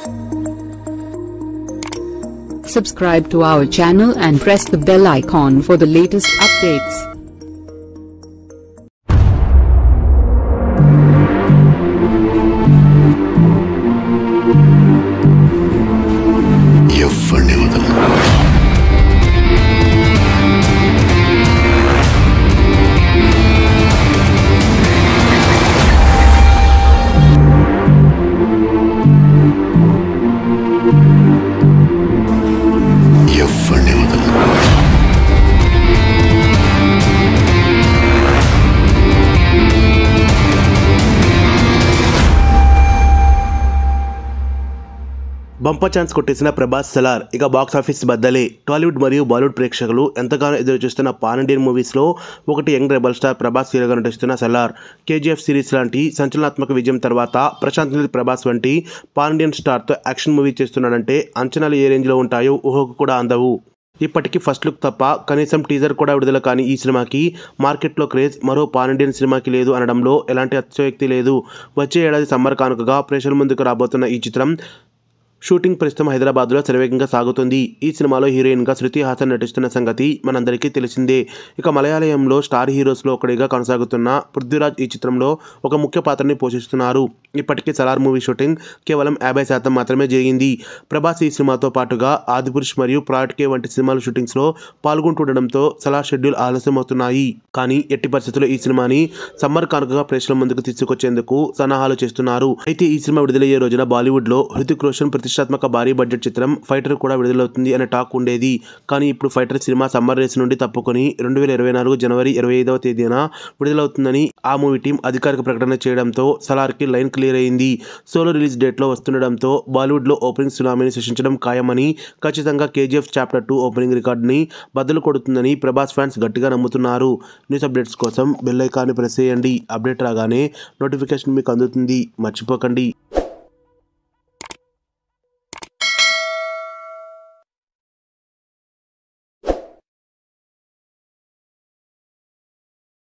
Subscribe to our channel and press the bell icon for the latest updates. ఎవరిని వదలను ఎవరిని వదలను bumper chance కొట్టేసిన ప్రభాస్ సలార్ ఇక బాక్స్ ఆఫీస్ బద్దలే టాలీవుడ్ మరియు బాలీవుడ్ ప్రేక్షకులు ఎంతగానో ఎదురు చూస్తున్న పాన్ ఇండియన్ మూవీస్లో ఒకటి యంగ్ రెబల్ స్టార్ ప్రభాస్ హీరోగా నటిస్తున్న సలార్ కేజీఎఫ్ సిరీస్ లాంటి సంచలనాత్మక విజయం తర్వాత ప్రశాంత్ నీల్ ప్రభాస్ వంటి పాన్ ఇండియన్ స్టార్తో యాక్షన్ మూవీ చేస్తున్నాడంటే అంచనాలు ఏ రేంజ్లో ఉంటాయో ఊహకు కూడా అందవు ఇప్పటికీ ఫస్ట్ లుక్ తప్ప కనీసం టీజర్ కూడా విడుదల కాని ఈ సినిమాకి మార్కెట్లో క్రేజ్ మరో పాన్ ఇండియన్ సినిమాకి లేదు అనడంలో ఎలాంటి అతిశయోక్తి లేదు వచ్చే ఏడాది సమ్మర్ కానుకగా ప్రేక్షకుల ముందుకు రాబోతున్న ఈ చిత్రం షూటింగ్ ప్రస్తుతం హైదరాబాద్లో శరవేగంగా సాగుతుంది ఈ సినిమాలో హీరోయిన్గా శృతి హాసన్ నటిస్తున్న సంగతి మనందరికీ తెలిసిందే ఇక మలయాళంలో స్టార్ హీరోస్లో ఒకటిగా కొనసాగుతున్న పృథ్వీరాజ్ ఈ చిత్రంలో ఒక ముఖ్య పాత్రని పోషిస్తున్నారు ఇప్పటికీ సలార్ మూవీ షూటింగ్ కేవలం యాభై శాతం మాత్రమే జరిగింది ప్రభాస్ ఈ సినిమాతో పాటుగా ఆదిపురుష్ మరియు ప్రాట్ కే వంటి సినిమాల షూటింగ్స్లో పాల్గొంటుండడంతో సలార్ షెడ్యూల్ ఆలస్యమవుతున్నాయి కానీ ఎట్టి పరిస్థితుల్లో ఈ సినిమాని సమ్మర్ కానుకగా ప్రేక్షకుల ముందుకు తీసుకొచ్చేందుకు సన్నాహాలు చేస్తున్నారు అయితే ఈ సినిమా విడుదలయ్యే రోజున బాలీవుడ్లో హృతిక్ రోషన్ ప్రతిష్టాత్మక భారీ బడ్జెట్ చిత్రం ఫైటర్ కూడా విడుదలవుతుంది అనే టాక్ ఉండేది కానీ ఇప్పుడు ఫైటర్ సినిమా సమ్మర్ రేస్ నుండి తప్పుకొని రెండు వేల ఇరవై నాలుగు జనవరి ఇరవై ఐదవ తేదీన విడుదలవుతుందని ఆ మూవీ టీం అధికారిక ప్రకటన చేయడంతో సలార్కి లైన్ క్లియర్ అయింది సోలో రిలీజ్ డేట్లో వస్తుండడంతో బాలీవుడ్లో ఓపెనింగ్ సునామీని సృష్టించడం ఖాయమని ఖచ్చితంగా కేజీఎఫ్ చాప్టర్ టూ ఓపెనింగ్ రికార్డుని బద్దలు కొడుతుందని ప్రభాస్ ఫ్యాన్స్ గట్టిగా నమ్ముతున్నారు న్యూస్ అప్డేట్స్ కోసం బెల్ ఐకాన్ని ప్రెస్ చేయండి అప్డేట్ రాగానే నోటిఫికేషన్ మీకు అందుతుంది మర్చిపోకండి